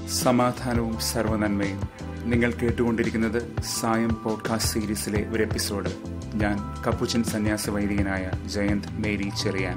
സമാധാനവും സർവനന്മയും നിങ്ങൾ കേട്ടുകൊണ്ടിരിക്കുന്നത് സായം പോഡ്കാസ്റ്റ് സീരീസിലെ ഒരു എപ്പിസോഡ് ഞാൻ കപ്പുച്ചൻ സന്യാസ വൈദികനായ ജയന്ത് മേരി ചെറിയാൻ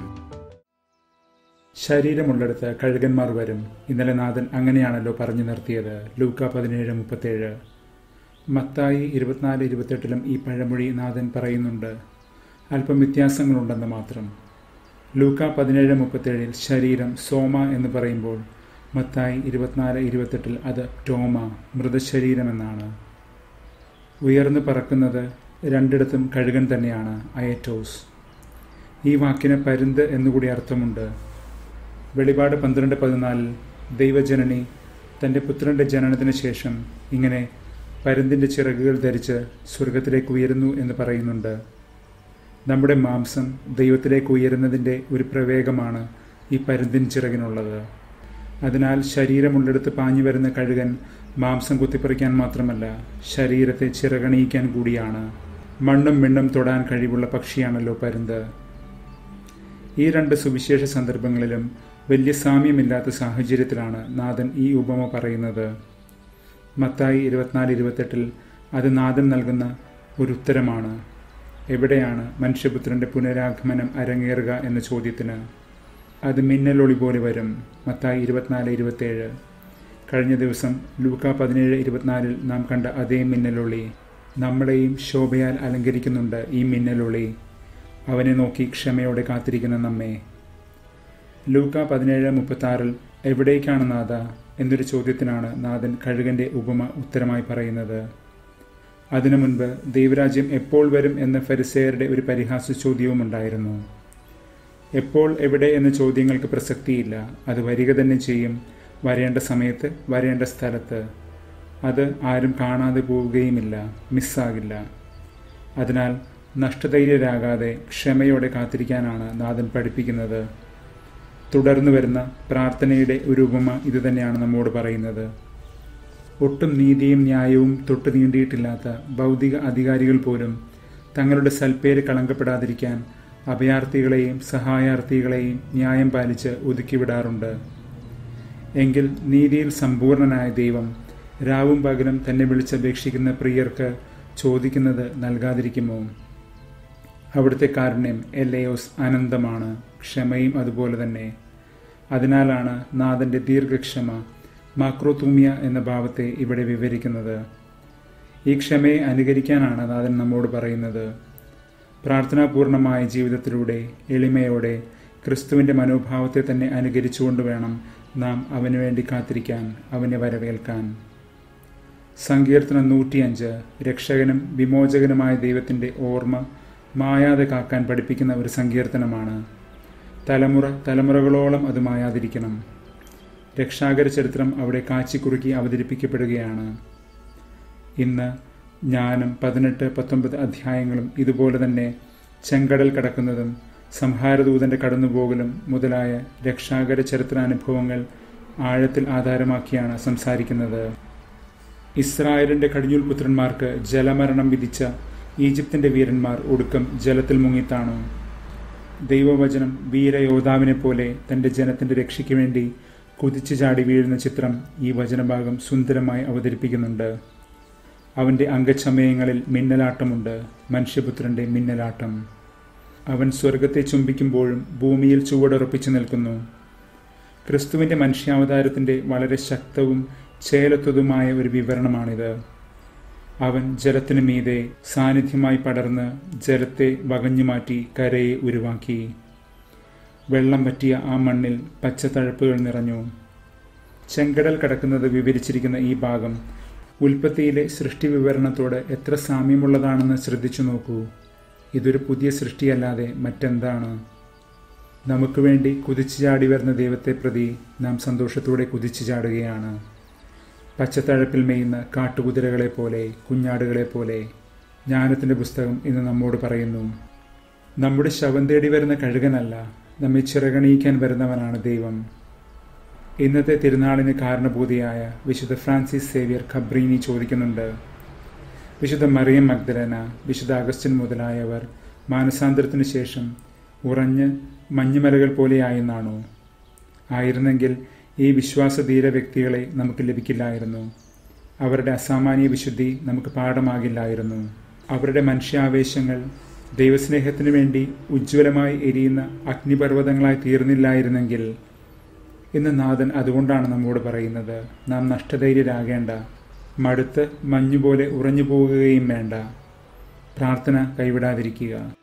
ശരീരമുള്ളിടത്ത് കഴുകന്മാർ വരും ഇന്നലെ നാഥൻ അങ്ങനെയാണല്ലോ പറഞ്ഞു നിർത്തിയത് ലൂക്ക പതിനേഴ് മുപ്പത്തേഴ് മത്തായി ഇരുപത്തിനാല് ഇരുപത്തെട്ടിലും ഈ പഴമൊഴി നാഥൻ പറയുന്നുണ്ട് അല്പം വ്യത്യാസങ്ങളുണ്ടെന്ന് മാത്രം ലൂക്ക പതിനേഴ് മുപ്പത്തേഴിൽ ശരീരം സോമ എന്ന് പറയുമ്പോൾ മത്തായി ഇരുപത്തിനാല് ഇരുപത്തെട്ടിൽ അത് ടോമ മൃതശരീരമെന്നാണ് ഉയർന്നു പറക്കുന്നത് രണ്ടിടത്തും കഴുകൻ തന്നെയാണ് അയറ്റോസ് ഈ വാക്കിന് പരുന്ത് എന്നുകൂടി അർത്ഥമുണ്ട് വെളിപാട് പന്ത്രണ്ട് പതിനാലിൽ ദൈവജനനി തൻ്റെ പുത്രൻ്റെ ജനനത്തിന് ശേഷം ഇങ്ങനെ പരുന്തിൻ്റെ ചിറകുകൾ ധരിച്ച് സ്വർഗത്തിലേക്ക് ഉയരുന്നു എന്ന് പറയുന്നുണ്ട് നമ്മുടെ മാംസം ദൈവത്തിലേക്ക് ഉയരുന്നതിൻ്റെ ഒരു പ്രവേഗമാണ് ഈ പരുന്തിൻ ചിറകിനുള്ളത് അതിനാൽ ശരീരമുള്ളിടത്ത് പാഞ്ഞു വരുന്ന കഴുകൻ മാംസം കുത്തിപ്പറിക്കാൻ മാത്രമല്ല ശരീരത്തെ ചിറകണിയിക്കാൻ കൂടിയാണ് മണ്ണും മിണ്ണും തൊടാൻ കഴിവുള്ള പക്ഷിയാണല്ലോ പരുന്ത് ഈ രണ്ട് സുവിശേഷ സന്ദർഭങ്ങളിലും വലിയ സാമ്യമില്ലാത്ത സാഹചര്യത്തിലാണ് നാഥൻ ഈ ഉപമ പറയുന്നത് മത്തായി ഇരുപത്തിനാല് ഇരുപത്തെട്ടിൽ അത് നാഥൻ നൽകുന്ന ഒരു ഉത്തരമാണ് എവിടെയാണ് മനുഷ്യപുത്രന്റെ പുനരാഗമനം അരങ്ങേറുക എന്ന ചോദ്യത്തിന് അത് മിന്നലൊളി പോലെ വരും മത്തായി ഇരുപത്തിനാല് ഇരുപത്തേഴ് കഴിഞ്ഞ ദിവസം ലൂക്ക പതിനേഴ് ഇരുപത്തിനാലിൽ നാം കണ്ട അതേ മിന്നലൊളി നമ്മളെയും ശോഭയാൽ അലങ്കരിക്കുന്നുണ്ട് ഈ മിന്നലൊളി അവനെ നോക്കി ക്ഷമയോടെ കാത്തിരിക്കുന്ന നമ്മെ ലൂക്ക പതിനേഴ് മുപ്പത്തി എവിടേക്കാണ് നാഥ എന്നൊരു ചോദ്യത്തിനാണ് നാഥൻ കഴുകന്റെ ഉപമ ഉത്തരമായി പറയുന്നത് അതിനു മുൻപ് ദൈവരാജ്യം എപ്പോൾ വരും എന്ന ഫരിസേയരുടെ ഒരു പരിഹാസ ചോദ്യവും ഉണ്ടായിരുന്നു എപ്പോൾ എവിടെ എന്ന ചോദ്യങ്ങൾക്ക് പ്രസക്തിയില്ല അത് വരിക തന്നെ ചെയ്യും വരേണ്ട സമയത്ത് വരേണ്ട സ്ഥലത്ത് അത് ആരും കാണാതെ പോവുകയുമില്ല മിസ്സാകില്ല അതിനാൽ നഷ്ടധൈര്യരാകാതെ ക്ഷമയോടെ കാത്തിരിക്കാനാണ് നാഥൻ പഠിപ്പിക്കുന്നത് തുടർന്നു വരുന്ന പ്രാർത്ഥനയുടെ ഒരു ഉപമ ഇതുതന്നെയാണ് നമ്മോട് പറയുന്നത് ഒട്ടും നീതിയും ന്യായവും തൊട്ടു നീണ്ടിയിട്ടില്ലാത്ത ഭൗതിക അധികാരികൾ പോലും തങ്ങളുടെ സൽപ്പേര് കളങ്കപ്പെടാതിരിക്കാൻ അഭയാർത്ഥികളെയും സഹായാർത്ഥികളെയും ന്യായം പാലിച്ച് ഒതുക്കിവിടാറുണ്ട് എങ്കിൽ നീതിയിൽ സമ്പൂർണനായ ദൈവം രാവും പകലും തന്നെ വിളിച്ചപേക്ഷിക്കുന്ന പ്രിയർക്ക് ചോദിക്കുന്നത് നൽകാതിരിക്കുമോ അവിടുത്തെ കാരുണ്യം എല്ലയോസ് അനന്തമാണ് ക്ഷമയും അതുപോലെ തന്നെ അതിനാലാണ് നാഥന്റെ ദീർഘക്ഷമ മാക്രോതൂമിയ എന്ന ഭാവത്തെ ഇവിടെ വിവരിക്കുന്നത് ഈ ക്ഷമയെ അനുകരിക്കാനാണ് നാഥൻ നമ്മോട് പറയുന്നത് പ്രാർത്ഥനാപൂർണമായ ജീവിതത്തിലൂടെ എളിമയോടെ ക്രിസ്തുവിൻ്റെ മനോഭാവത്തെ തന്നെ അനുകരിച്ചുകൊണ്ട് വേണം നാം അവന് വേണ്ടി കാത്തിരിക്കാൻ അവനെ വരവേൽക്കാൻ സങ്കീർത്തനം നൂറ്റിയഞ്ച് രക്ഷകനും വിമോചകനുമായ ദൈവത്തിൻ്റെ ഓർമ്മ മായാതെ കാക്കാൻ പഠിപ്പിക്കുന്ന ഒരു സങ്കീർത്തനമാണ് തലമുറ തലമുറകളോളം അത് മായാതിരിക്കണം രക്ഷാകര ചരിത്രം അവിടെ കാച്ചിക്കുറുക്കി അവതരിപ്പിക്കപ്പെടുകയാണ് ഇന്ന് ജ്ഞാനം പതിനെട്ട് പത്തൊമ്പത് അധ്യായങ്ങളും ഇതുപോലെ തന്നെ ചെങ്കടൽ കടക്കുന്നതും സംഹാരദൂതന്റെ കടന്നുപോകലും മുതലായ രക്ഷാകര ചരിത്രാനുഭവങ്ങൾ ആഴത്തിൽ ആധാരമാക്കിയാണ് സംസാരിക്കുന്നത് ഇസ്രായേലിന്റെ കടിഞ്ഞൂൽ പുത്രന്മാർക്ക് ജലമരണം വിധിച്ച ഈജിപ്തിന്റെ വീരന്മാർ ഒടുക്കം ജലത്തിൽ മുങ്ങിത്താണു ദൈവവചനം വീരയോദ്ധാവിനെ പോലെ തന്റെ ജനത്തിന്റെ രക്ഷയ്ക്ക് വേണ്ടി കുതിച്ചു ചാടി വീഴുന്ന ചിത്രം ഈ വചനഭാഗം സുന്ദരമായി അവതരിപ്പിക്കുന്നുണ്ട് അവന്റെ അംഗച്ചമയങ്ങളിൽ മിന്നലാട്ടമുണ്ട് മനുഷ്യപുത്രന്റെ മിന്നലാട്ടം അവൻ സ്വർഗത്തെ ചുംബിക്കുമ്പോഴും ഭൂമിയിൽ ചുവടുറപ്പിച്ചു നിൽക്കുന്നു ക്രിസ്തുവിന്റെ മനുഷ്യാവതാരത്തിന്റെ വളരെ ശക്തവും ചേലത്വതുമായ ഒരു വിവരണമാണിത് അവൻ ജലത്തിനു മീതെ സാന്നിധ്യമായി പടർന്ന് ജലത്തെ വകഞ്ഞു മാറ്റി കരയെ ഉരുവാക്കി വെള്ളം പറ്റിയ ആ മണ്ണിൽ പച്ചത്തഴപ്പുകൾ നിറഞ്ഞു ചെങ്കടൽ കടക്കുന്നത് വിവരിച്ചിരിക്കുന്ന ഈ ഭാഗം ഉൽപ്പത്തിയിലെ സൃഷ്ടി വിവരണത്തോട് എത്ര സാമ്യമുള്ളതാണെന്ന് ശ്രദ്ധിച്ചു നോക്കൂ ഇതൊരു പുതിയ സൃഷ്ടിയല്ലാതെ മറ്റെന്താണ് നമുക്ക് വേണ്ടി കുതിച്ചു ചാടി വരുന്ന ദൈവത്തെ പ്രതി നാം സന്തോഷത്തോടെ കുതിച്ചു ചാടുകയാണ് പച്ചത്തഴപ്പിൽ മെയ്യുന്ന കാട്ടുകുതിരകളെ പോലെ കുഞ്ഞാടുകളെ പോലെ ജ്ഞാനത്തിൻ്റെ പുസ്തകം ഇന്ന് നമ്മോട് പറയുന്നു നമ്മുടെ ശവം തേടി വരുന്ന കഴുകനല്ല നമ്മെ ചിറകണിയിക്കാൻ വരുന്നവനാണ് ദൈവം ഇന്നത്തെ തിരുനാളിന് കാരണഭൂതിയായ വിശുദ്ധ ഫ്രാൻസിസ് സേവിയർ ഖബ്രീനി ചോദിക്കുന്നുണ്ട് വിശുദ്ധ മറിയം മഗ്ദലന വിശുദ്ധ അഗസ്റ്റിൻ മുതലായവർ മാനസാന്തരത്തിനു ശേഷം ഉറഞ്ഞ് മഞ്ഞുമലകൾ പോലെയായെന്നാണോ ആയിരുന്നെങ്കിൽ ഈ വിശ്വാസധീര വ്യക്തികളെ നമുക്ക് ലഭിക്കില്ലായിരുന്നു അവരുടെ അസാമാന്യ വിശുദ്ധി നമുക്ക് പാഠമാകില്ലായിരുന്നു അവരുടെ മനുഷ്യാവേശങ്ങൾ ദൈവസ്നേഹത്തിനു വേണ്ടി ഉജ്ജ്വലമായി എരിയുന്ന അഗ്നിപർവ്വതങ്ങളായി തീർന്നില്ലായിരുന്നെങ്കിൽ ഇന്ന് നാഥൻ അതുകൊണ്ടാണ് നമ്മോട് പറയുന്നത് നാം നഷ്ടധൈര്യരാകേണ്ട മടുത്ത് മഞ്ഞുപോലെ ഉറഞ്ഞു പോകുകയും വേണ്ട പ്രാർത്ഥന കൈവിടാതിരിക്കുക